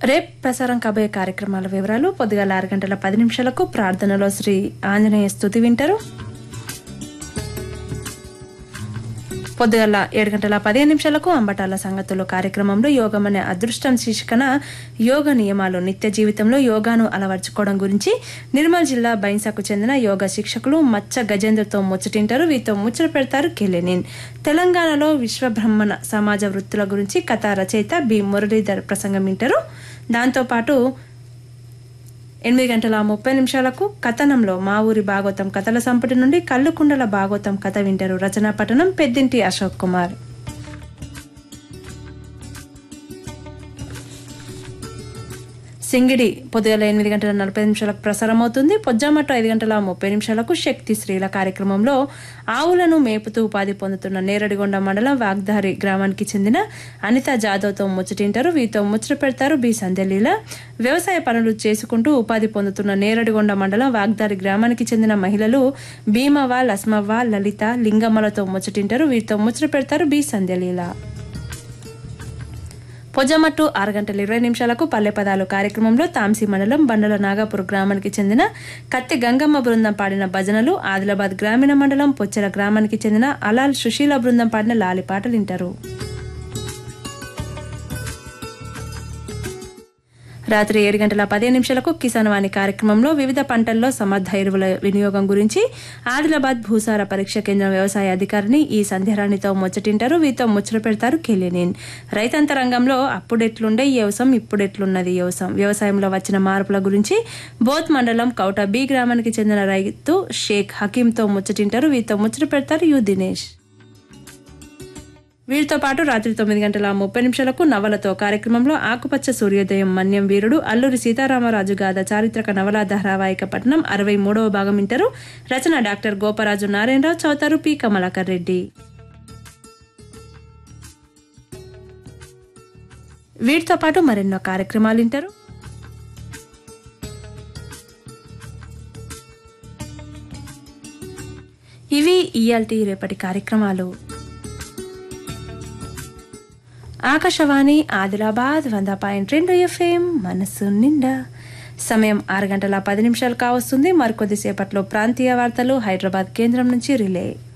రేపు ప్రసారం కాబోయే కార్యక్రమాల వివరాలు పొద్దుగాల ఆరు గంటల పది నిమిషాలకు ప్రార్థనలో శ్రీ ఆంజనేయ స్తుతి వింటారు పొద్దుగల ఏడు గంటల పదిహేను నిమిషాలకు అంబటాల సంగతులు కార్యక్రమంలో యోగం అనే అదృష్టం శీర్షికన యోగ నియమాలు నిత్య జీవితంలో యోగాను అలవర్చుకోవడం గురించి నిర్మల్ జిల్లా బైన్సాకు చెందిన యోగా శిక్షకులు మచ్చ గజేంద్రతో ముచ్చటింటారు వీరితో ముచ్చట పెడతారు కెలెనిన్ తెలంగాణలో విశ్వబ్రహ్మణ సమాజ వృత్తుల గురించి కథా రచయిత బి మురళీధర్ ప్రసంగం వింటారు దాంతోపాటు ఎనిమిది గంటల ముప్పై నిమిషాలకు కథనంలో మా ఊరి భాగవతం కథల సంపుటి నుండి కల్లుకుండల భాగవతం కథ వింటారు రచనా పఠనం పెద్దింటి అశోక్ కుమార్ సింగిడి పొద్దుగల ఎనిమిది గంటల నలభై నిమిషాలకు ప్రసారం అవుతుంది పొజ్జామట్టు ఐదు గంటల ముప్పై నిమిషాలకు శక్తి స్త్రీల కార్యక్రమంలో ఆవులను మేపుతూ ఉపాధి పొందుతున్న నేరడిగొండ మండలం వాగ్దారి గ్రామానికి చెందిన అనిత జాదవ్తో ముచ్చటింటారు వీరితో ముచ్చట పెడతారు బి సంధ్యలీల వ్యవసాయ పనులు చేసుకుంటూ ఉపాధి పొందుతున్న నేరడిగొండ మండలం వాగ్దారి గ్రామానికి చెందిన మహిళలు భీమవ్వ లస్మవ్వ లలిత లింగమ్మలతో ముచ్చటింటారు వీరితో ముచ్చట పెడతారు బి సంధ్యలీల పొజమట్టు ఆరు గంటల ఇరవై నిమిషాలకు పల్లె పదాలు కార్యక్రమంలో తాంసీ మండలం బండల నాగాపూర్ గ్రామానికి చెందిన కత్తి గంగమ్మ బృందం పాడిన భజనలు ఆదిలాబాద్ గ్రామీణ మండలం పొచ్చెల గ్రామానికి చెందిన అలాల్ సుశీల బృందం పాడిన లాలి పాటలు వింటారు రాత్రి ఏడు గంటల పదిహేను నిమిషాలకు కిసాన్ వాణి కార్యక్రమంలో వివిధ పంటల్లో సమర్థ ఎరువుల వినియోగం గురించి ఆదిలాబాద్ భూసార పరీక్ష కేంద్రం వ్యవసాయ అధికారిని ఈ సంధ్యారాణితో ముచ్చటింటారు వీరితో ముచ్చట పెడతారు కెలినేన్ రైతాంత రంగంలో అప్పుడెట్లుండే వ్యవసాయం ఇప్పుడెట్లున్నది వ్యవసాయం వ్యవసాయంలో వచ్చిన మార్పుల గురించి బోత్ మండలం కౌట బి గ్రామానికి చెందిన రైతు షేక్ హకీంతో ముచ్చటింటారు వీరితో ముచ్చట పెడతారు యు దినేష్ వీరితో పాటు రాత్రి తొమ్మిది గంటల ముప్పై నిమిషాలకు నవలతో కార్యక్రమంలో ఆకుపచ్చ సూర్యోదయం మన్యం వీరుడు అల్లూరి సీతారామరాజు గాథ చారిత్రక నవల ధారావాహిక పట్టణం అరవై మూడవ భాగం వింటారు రచన డాక్టర్ గోపరాజు నారాయణరావు చౌతారు పి కమలాకర్ రెడ్డి వీటితో పాటు మరెన్నో కార్యక్రమాలు వింటారు ఇవి ఇయాల్టి రేపటి కార్యక్రమాలు ఆకాశవాణి ఆదిలాబాద్ వంద పాయింట్ రెండు ఎఫ్ఎం మనసు నిండా సమయం ఆరు గంటల పది నిమిషాలు కావస్తుంది మరికొద్దిసేపట్లో ప్రాంతీయ వార్తలు హైదరాబాద్ కేంద్రం నుంచి రిలే